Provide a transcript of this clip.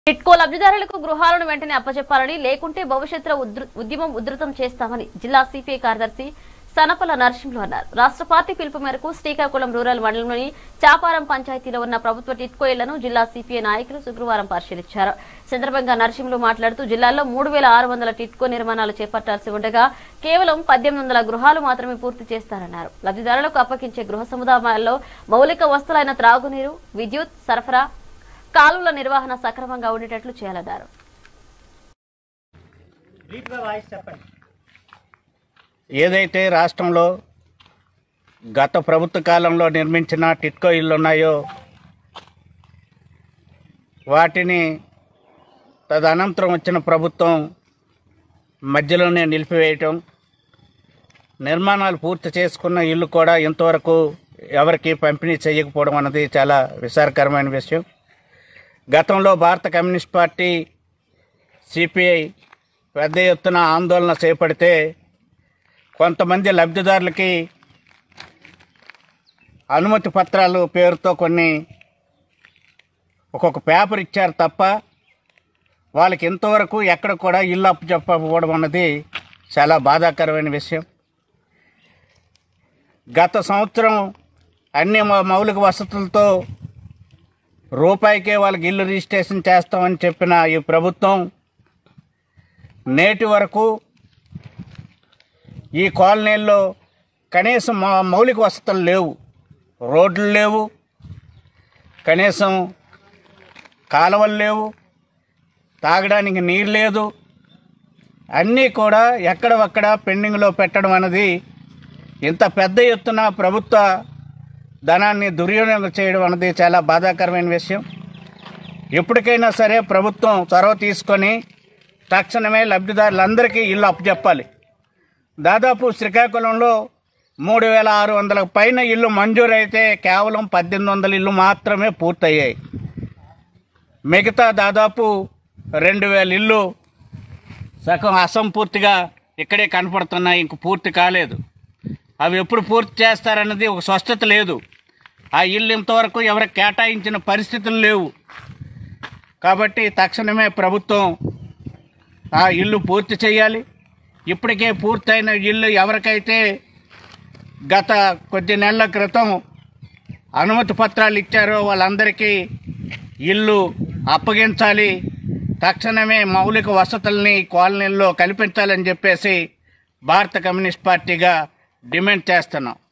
టిట్కో లబ్ధిదారులకు గృహాలను వెంటనే అప్పచెప్పాలని లేకుంటే భవిష్యత్తులో ఉధృ- ఉద్యమం ఉధృతం చేస్తామని జిల్లా సిపిఐ కార్యదర్శి సనపల నరసింహులు అన్నారు రాష్ట్ర పార్టీ పిలుపు మేరకు శ్రీకాకుళం రూరల్ మండలంలోని చాపారం పంచాయతీలో ఉన్న ప్రభుత్వ టిట్కో ఇళ్లను జిల్లా సిపిఐ నాయకులు శుక్రవారం పరిశీలించారు సందర్భంగా నరసింహులు మాట్లాడుతూ జిల్లాలో మూడు వేల ఆరు వందల టిట్కో నిర్మాణాలు చేపట్టాల్సి ఉండగా కేవలం పద్దెనిమిది వందల గృహాలు మాత్రమే పూర్తి చేస్తారన్నారు లబ్ధిదారులకు అప్పగించే గృహ సముదాయాల్లో మౌలిక వస్తువులైన త్రాగునీరు విద్యుత్ సరఫరా కాలువల నిర్వహణ సక్రమంగా ఉండేటట్లు చేయాలన్నారు బ్రీఫ్గా వాయిస్ చెప్పండి ఏదైతే రాష్ట్రంలో గత ప్రభుత్వ కాలంలో నిర్మించిన టిట్కో ఇళ్ళు ఉన్నాయో వాటిని తదనంతరం వచ్చిన ప్రభుత్వం మధ్యలోనే నిలిపివేయటం నిర్మాణాలు పూర్తి చేసుకున్న ఇల్లు కూడా ఇంతవరకు ఎవరికి పంపిణీ చేయకపోవడం అన్నది చాలా విచారకరమైన విషయం గతంలో భారత కమ్యూనిస్ట్ పార్టీ సిపిఐ పెద్ద ఎత్తున ఆందోళన చేపడితే కొంతమంది లబ్ధిదారులకి అనుమతి పత్రాలు పేరుతో కొన్ని ఒక్కొక్క పేపర్ ఇచ్చారు తప్ప వాళ్ళకి ఇంతవరకు ఎక్కడ కూడా ఇల్లు అప్పు చెప్పకపోవడం అన్నది చాలా బాధాకరమైన విషయం గత సంవత్సరం అన్ని మౌ- మౌలిక వసతులతో రూపాయికే వాళ్ళకి ఇల్లు రిజిస్ట్రేషన్ చేస్తామని చెప్పిన ఈ ప్రభుత్వం నేటి వరకు ఈ కాలనీల్లో కనీసం మౌ- మౌలిక వసతులు లేవు రోడ్లు లేవు కనీసం కాలువలు లేవు తాగడానికి నీరు లేదు అన్నీ కూడా ఎక్కడవక్కడ పెండింగ్లో పెట్టడం అనేది ఇంత పెద్ద ఎత్తున ప్రభుత్వ ధనాన్ని దుర్వినియోగం చేయడం అనేది చాలా బాధాకరమైన విషయం ఎప్పటికైనా సరే ప్రభుత్వం చొరవ తీసుకొని తక్షణమే లబ్ధిదారులందరికీ ఇల్లు అప్పచెప్పాలి దాదాపు శ్రీకాకుళంలో మూడు వేల ఆరు వందలకు పైన ఇల్లు మంజూరైతే కేవలం పద్దెనిమిది వందల ఇల్లు మాత్రమే పూర్తయ్యాయి మిగతా దాదాపు రెండు వేల ఇల్లు సగం అసంపూర్తిగా ఇక్కడే కనపడుతున్నాయి ఇంక పూర్తి కాలేదు అవి ఎప్పుడు పూర్తి చేస్తారన్నది ఒక స్పష్టత లేదు ఆ ఇల్లు ఇంతవరకు ఎవరికి కేటాయించిన పరిస్థితులు లేవు కాబట్టి తక్షణమే ప్రభుత్వం ఆ ఇల్లు పూర్తి చేయాలి ఇప్పటికే పూర్తయిన ఇల్లు ఎవరికైతే గత కొద్ది నెలల క్రితం అనుమతి పత్రాలు ఇచ్చారో వాళ్ళందరికీ ఇల్లు అప్పగించాలి తక్షణమే మౌలిక వసతుల్ని కాలనీల్లో కల్పించాలని చెప్పేసి భారత కమ్యూనిస్ట్ పార్టీగా డిమాండ్ చేస్తున్నాం